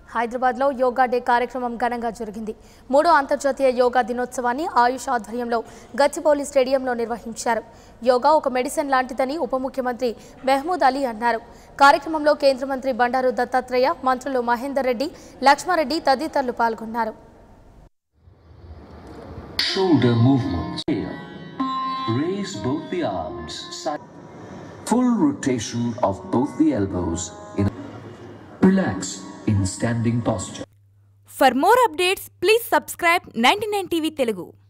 హైదరాబాద్లో యోగా డే కార్యక్రమం ఘనంగా జరిగింది మూడో అంతర్జాతీయ యోగా దినోత్సవాన్ని ఆయుష్ ఆధ్వర్యంలో గచ్చిబౌలి స్టేడియంలో నిర్వహించారు యోగా ఒక మెడిసిన్ లాంటిదని ఉప ముఖ్యమంత్రి మెహమూద్ అలీ అన్నారు కార్యక్రమంలో కేంద్ర మంత్రి బండారు దత్తాత్రేయ మంత్రులు మహేందర్ రెడ్డి లక్ష్మారెడ్డి తదితరులు పాల్గొన్నారు shoulder movements. Here. Raise both the arms. Side. Full rotation of both the elbows. In Relax in standing posture. For more updates, please subscribe 99 TV Telugu.